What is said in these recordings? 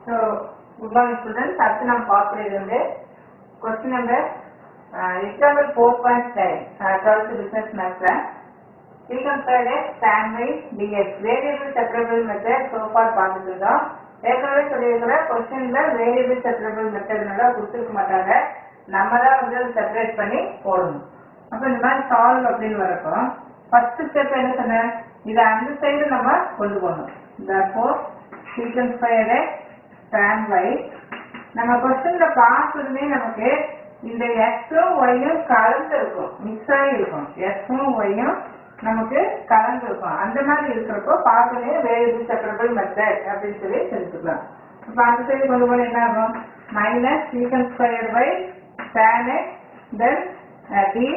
So good morning students அடுத்து நம்ம பார்க்குறது வந்து question number example four point five twelfth business மேத்ஸில் ரீகம்பேர்டு ஸ்டாண்ட்பை டிஎஸ் வேரியபிள் செப்பரபிள் மெத்தட் சோஃபார் பார்த்துட்டு இருந்தோம் ஏற்கனவே சொல்லியிருக்கிற கொஸ்டின்ல வேரியபிள் செப்பரபிள் மெத்தட்னால கொடுத்துருக்க மாட்டாங்க நம்ம தான் வந்து அதை செப்பரேட் பண்ணி போடணும் அப்போ இந்த மாதிரி சால்வ் அப்படின்னு வரப்போ ஃபர்ஸ்ட் ஸ்டெப் என்ன சொன்னேன் இதை அந்த சைடு நம்ம கொண்டு போகணும் therefore secant squared tan y நம்ம கொஸ்டின்ல பார்த்ததுமே நமக்கு இந்த எக்ஸும் ஒய்யும் கலந்து இருக்கும் மிக்ஸ் ஆகி இருக்கும் எக்ஸும் ஒய்யும் நமக்கு கலந்து இருக்கும் அந்த மாதிரி இருக்கிறப்போ பார்த்தோன்னே வேரியபிள் செப்பரபிள் மெத்தட் அப்படின்னு சொல்லி தெரிஞ்சுக்கலாம் இப்போ அந்த சைடு கொண்டு போய் என்ன ஆகும் minus secant square by tan x then dy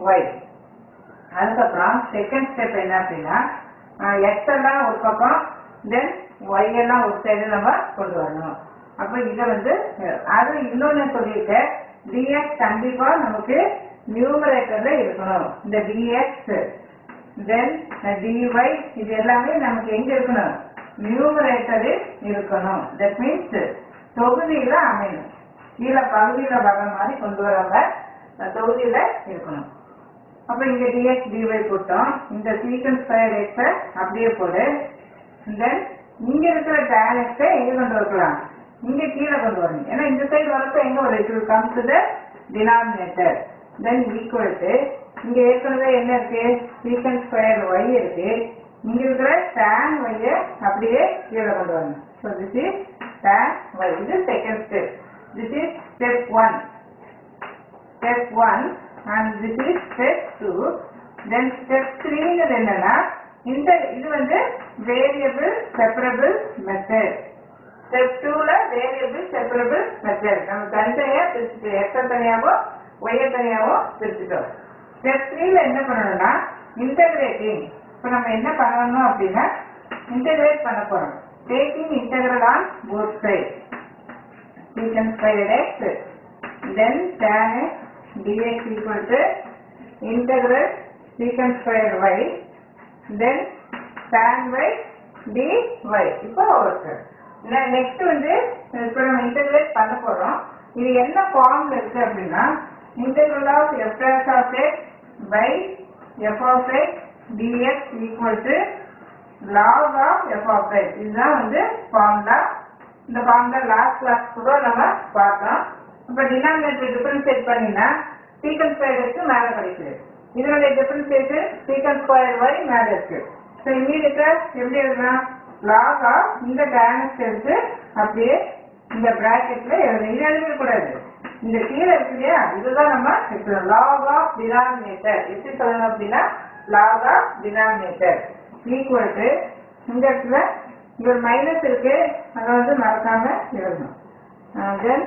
அதுக்கப்புறம் செகண்ட் ஸ்டெப் என்ன அப்படின்னா எக்ஸ் எல்லாம் ஒரு பக்கம் தென் ஒய் எல்லாம் ஒரு சைடு நம்ம கொண்டு வரணும் அப்போ இதை வந்து அஹ், அது இன்னொன்று சொல்லியிருக்கேன் டிஎக்ஸ் கண்டிப்பா நமக்கு நியூமரேட்டர்ல இருக்கணும் இந்த டிஎக்ஸ் தென் டிஒய் இது எல்லாமே நமக்கு எங்க இருக்கணும் நியூமரேட்டரில் இருக்கணும் தட் மீன்ஸ் தொகுதியில அமையணும் கீழே பகுதியில வர மாதிரி கொண்டு வராம அஹ், தொகுதியில இருக்கணும் அப்ப இங்க dx dy போட்டோம் இந்த சீக்கன் ஸ்கொயர் x அப்படியே போடு தென் இங்க இருக்கிற tan x எங்க கொண்டு வரலாம் இங்க கீழே கொண்டு வரணும் ஏன்னா இந்த சைடு வரப்ப எங்க வரும் இது come to the denominator then equal to இங்க ஏற்கனவே என்ன இருக்கு சீக்கன் ஸ்கொயர் y இருக்கு இங்க இருக்கிற tan y அப்படியே கீழே கொண்டு வரணும் so this is tan y இது second step this is step one step 1 and this is step 2 then step 3 ங்கிறது என்னன்னா இந்த இது வந்து variable separable method step 2 ல variable separable method நம்ம தனித்தனியா பிரிச்சுட்டு x அ தனியாவோ y அ தனியாவோ பிரிச்சுட்டோம் step 3 ல என்ன பண்ணணும்னா integrating இப்போ நம்ம என்ன பண்ணணும் அப்படின்னா integrate பண்ண போறோம் taking integral on both sides secant squared x then tan x dx equal to integral secant square y then tan y dy இப்போ ஓகே நெக்ஸ்ட் வந்து இப்போ நம்ம இன்டெகிரேட் பண்ண போறோம் இது என்ன ஃபார்ம்ல இருக்கு அப்படின்னா integral of f dash of x by f of x dx equal to log of f of x இதுதான் வந்து ஃபார்முலா இந்த ஃபார்முலா லாஸ்ட் கிளாஸ் கூட நம்ம பார்த்தோம் இப்போ டினாமினேட்டர் டிஃபரன்ஷியேட் பண்ணினா சீக்கன் ஸ்கொயருக்கு மேலே கிடைக்குது இதனுடைய டிஃபரன்ஷியேஷன் சீக்கன் ஸ்கொயர் y மேலே இருக்கு ஸோ இமீடியட்டா எப்படி எழுதலாம் லாக் ஆஃப் இந்த டேனக்ஸ் எடுத்து அப்படியே இந்த பிராக்கெட்ல எழுதணும் இது எழுத கூடாது இந்த கீழே இருக்கு இல்லையா இதுதான் நம்ம எடுக்கணும் லாக் ஆஃப் டினாமினேட்டர் எப்படி சொல்லணும் அப்படின்னா log of denominator equal to இந்த இடத்துல இங்க ஒரு மைனஸ் இருக்கு அதை வந்து மறக்காம எழுதணும் தென்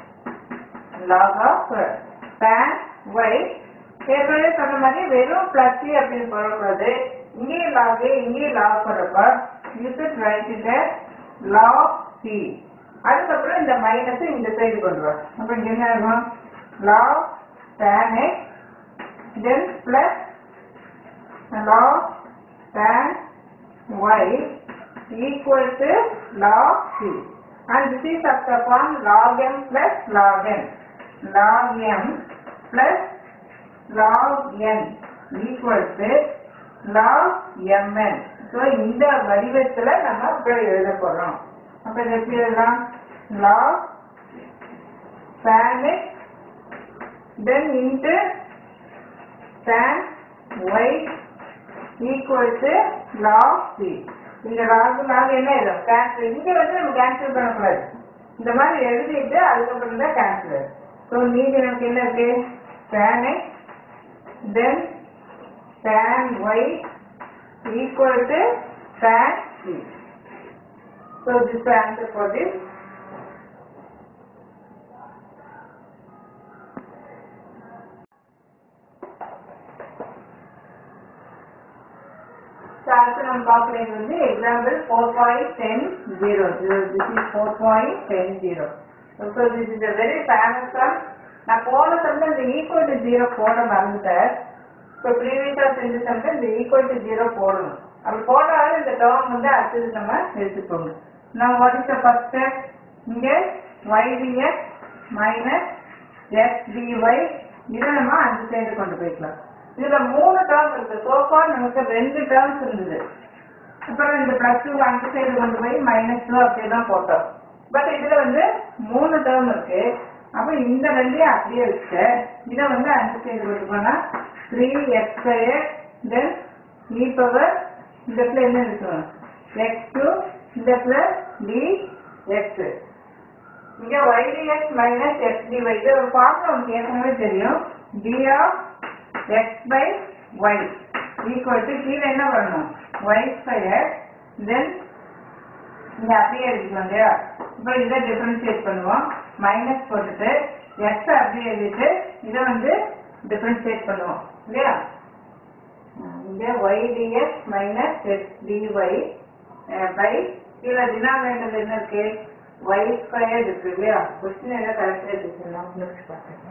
log of tan y ஏற்கனவே சொன்ன மாதிரி வெறும் பிளஸ் சி அப்படின்னு போடக்கூடாது இங்கேயும் லாக் இங்கேயும் லாக் போடுறப்ப you should write it as log c அதுக்கப்புறம் இந்த மைனஸ் இந்த சைடு கொண்டு வா அப்ப இங்க என்ன ஆகும் log tan x then plus log tan y equal to log c and this is of the form log m plus log n log m plus log n equal to log mn so இந்த வடிவத்துல நம்ம இப்ப எழுத போறோம் அப்ப இது எப்படி எழுதலாம் log tan x then into tan y equal to log c இந்த log log என்ன எழுதும் கேன்சல் இங்க வந்து நம்ம கேன்சல் பண்ணக்கூடாது இந்த மாதிரி எழுதிட்டு அதுக்கப்புறம் தான் கேன்சல் ஸோ மீதி நமக்கு என்ன இருக்கு tan x then tan y equal to tan c so this is the answer for this So, அடுத்து நம்ம பார்க்கறது வந்து example four point ten zero this is four point ten zero so this is a very famous sum நான் போன சம்ல இந்த equal to zero போட மறந்துட்டேன் இப்போ ப்ரீவியஸாக செஞ்ச சம்ல இந்த ஈக்குவல் டு ஜீரோ போடணும் அப்படி போட்டாலும் இந்த டேர்ம் வந்து அடுத்தது நம்ம எடுத்துக்கோங்க நான் what is the first step இங்க y dx minus x dy இதை நம்ம அந்த சைடு கொண்டு போய்க்கலாம் இதுல மூணு டேர்ம் இருக்கு சோஃபா நமக்கு ரெண்டு டேர்ம்ஸ் இருந்தது அப்புறம் இந்த பிளஸ் டூ அந்த சைடு கொண்டு போய் மைனஸ் டூ அப்படி தான் போட்டோம் பட் இதுல வந்து மூணு டேர்ம் இருக்கு அப்ப இந்த ரெண்டையும் அப்படியே வச்சுட்டு இதை வந்து அந்த சைடு கொண்டு போனா three x square then e power இந்த இடத்துல என்ன இருக்கும் எக்ஸ் டூ இந்த இடத்துல டி எக்ஸ் இங்க y dx minus x dy இது ஒரு ஃபார்முலா உங்களுக்கு ஏற்கனவே தெரியும் d of x by y equal to கீழே என்ன வரணும் y ஸ்கொயர் தென் இங்க அப்படியே எழுதிக்கணும் இல்லையா இப்போ இதை டிஃபரன்ஷியேட் பண்ணுவோம் மைனஸ் போட்டுட்டு x அப்படியே எழுதிட்டு இதை வந்து டிஃபரன்ஷியேட் பண்ணுவோம் இல்லையா இங்க y dx minus x dy by கீழே டினாமினேட்டர் என்ன இருக்கு y ஸ்கொயர் இருக்கு இல்லையா கொஸ்டின் என்ன கரெக்டா இருக்கு நான் யோசிச்சு பார்த்தேன்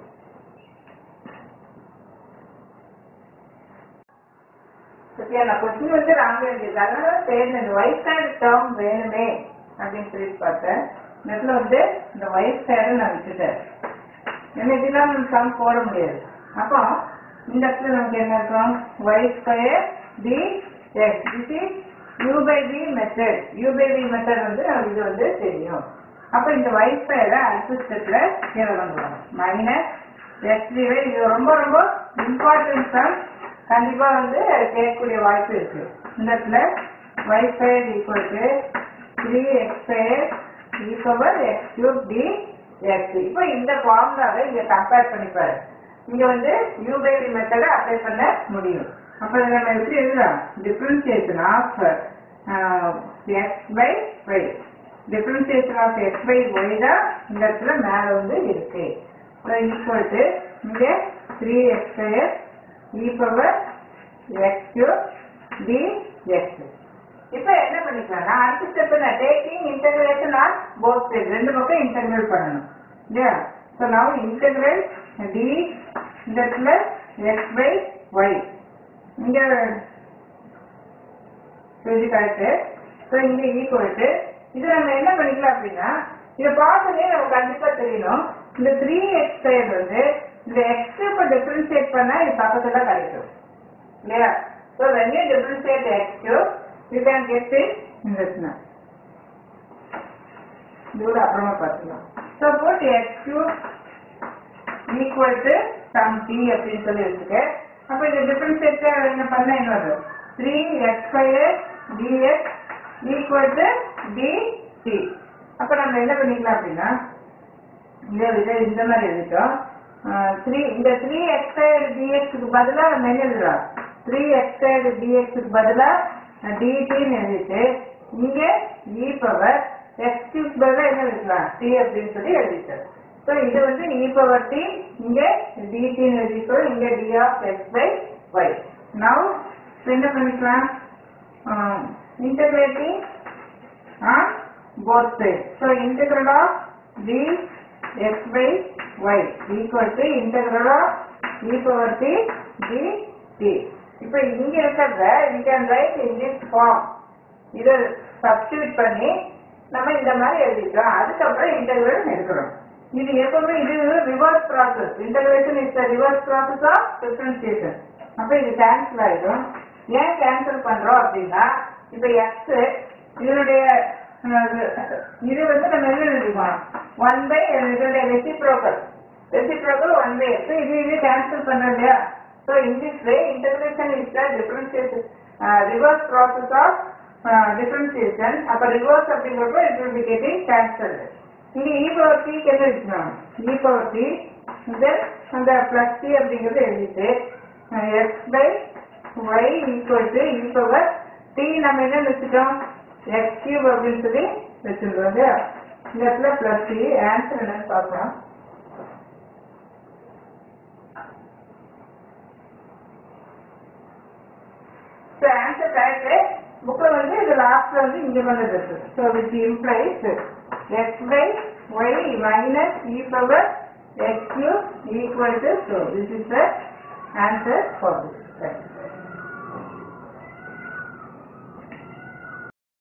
சத்யா நான் கொஸ்டின் வந்து ராங்க எழுதியது அதனால தேர்ந்தது y ஸ்கொயர் டேர்ம் வேணுமே அப்படின்னு சொல்லி பார்த்தேன் நெட்ல வந்து இந்த y ஸ்கொயர் நான் விட்டுட்டேன் என்ன இதெல்லாம் நம்ம சம் போட முடியாது அப்போ இந்த இடத்துல நமக்கு என்ன இருக்கும் y square d x this is u by d method u by d method வந்து நமக்கு இது வந்து தெரியும் அப்போ இந்த y ஸ்கொயரை அடுத்த ஸ்டெப்ல கீழே வந்துடும் மைனஸ் எக்ஸ் டி இது ரொம்ப ரொம்ப இம்பார்ட்டன்ட் சம் கண்டிப்பா வந்து கேட்கக்கூடிய வாய்ப்பு இருக்கு இந்த இடத்துல y square equal to three x square e power x cube d x இப்போ இந்த ஃபார்முலாவை இங்க கம்பேர் பண்ணிப்பாரு இங்க வந்து u பை டி மெத்தடை அப்ளை பண்ண முடியும் அப்ப இதை நம்ம எப்படி எழுதலாம் differentiation of x by y differentiation of x by y தான் இந்த இடத்துல மேல வந்து இருக்கு ஈக்குவல் டு இங்க three x square e power x cube d x இப்போ என்ன பண்ணிக்கலாம்னா அடுத்த ஸ்டெப் என்ன taking integration on both side ரெண்டு பக்கம் இன்டகிரேட் பண்ணணும் இல்லையா ஸோ நான் இன்டகிரேட் டி இந்த இடத்துல எக்ஸ் பை ஒய் இங்க இது கரெக்டு ஸோ இங்க ஈக்குவல் டு இது நம்ம என்ன பண்ணிக்கலாம் அப்படின்னா இதை பார்த்தோன்னே நமக்கு கண்டிப்பா தெரியணும் இந்த த்ரீ எக்ஸ் ஸ்கொயர் வந்து இந்த எக்ஸ் இப்போ டிஃபரன்ஷியேட் பண்ணா இது பக்கத்துல கிடைக்கும் இல்லையா so when you differentiate the x cube you can get it in this manner. இது கூட அப்புறமா பார்த்துக்கலாம் so put x cube equal to some t அப்படின்னு சொல்லி வச்சுக்க அப்போ இந்த டிஃபரன்ஷியேட் என்ன பண்ண என்ன வரும் three x square dx equal to d t அப்போ நம்ம என்ன பண்ணிக்கலாம் அப்படின்னா இந்த இதை இந்த மாதிரி எழுதிட்டோம் த்ரீ இந்த த்ரீ எக்ஸ் ஸ்கொயர் டிஎக்ஸுக்கு பதிலாக நம்ம என்ன எழுதலாம் த்ரீ எக்ஸ் ஸ்கொயர் டிஎக்ஸுக்கு பதிலாக டிடின்னு எழுதிட்டு இங்கே இ பவர் எக்ஸ் கியூப் பதிலாக என்ன எழுதிக்கலாம் டி அப்படின்னு சொல்லி எழுதிட்டோம் ஸோ இது வந்து இ பவர் டி இங்கே டிடின்னு எழுதிக்கோ இங்கே d of x by y now என்ன பண்ணிக்கலாம் integrating on both sides. So integral of d x by y equal to integral of e power t d t. இப்போ இங்க இருக்கிறத you can write in this form. இதை substitute பண்ணி நம்ம இந்த மாதிரி எழுதிக்கிறோம் அதுக்கப்புறம் இன்டகிரேஷன் எடுக்கிறோம் இது எப்பவுமே இது reverse process integration is reverse process of differentiation அப்போ இது கேன்சல் ஆயிடும் ஏன் கேன்சல் பண்றோம் அப்படின்னா இப்போ எக்ஸ் இதனுடைய இது வந்து நம்ம என்ன எழுதிக்கலாம் ஒன் பை இதனுடைய reciprocal reciprocal one by so இது இது கேன்சல் பண்றோம் இல்லையா so in this way integration is the differentiation reverse process of differentiation அப்போ ரிவர்ஸ் அப்படிங்கிறப்ப it will be getting cancel இங்கே இ பவர் டிக்கு என்ன வச்சுக்கணும் இ பவர் டி தென் அந்த பிளஸ் டி அப்படிங்கிறது எழுதிட்டு x by y equal to e power t நம்ம என்ன வச்சுட்டோம் எக்ஸ் கியூப் அப்படின்னு சொல்லி வச்சிருக்கோம் இல்லையா இந்த இடத்துல பிளஸ் டி ஆன்சர் என்னன்னு பார்க்கலாம் ஸோ ஆன்சர் கரெக்டு புக்கில் வந்து இது லாஸ்ட்ல வந்து இங்கே பண்ணது இருக்கு so which implies x by y minus e power x cube equal to so this is the answer for this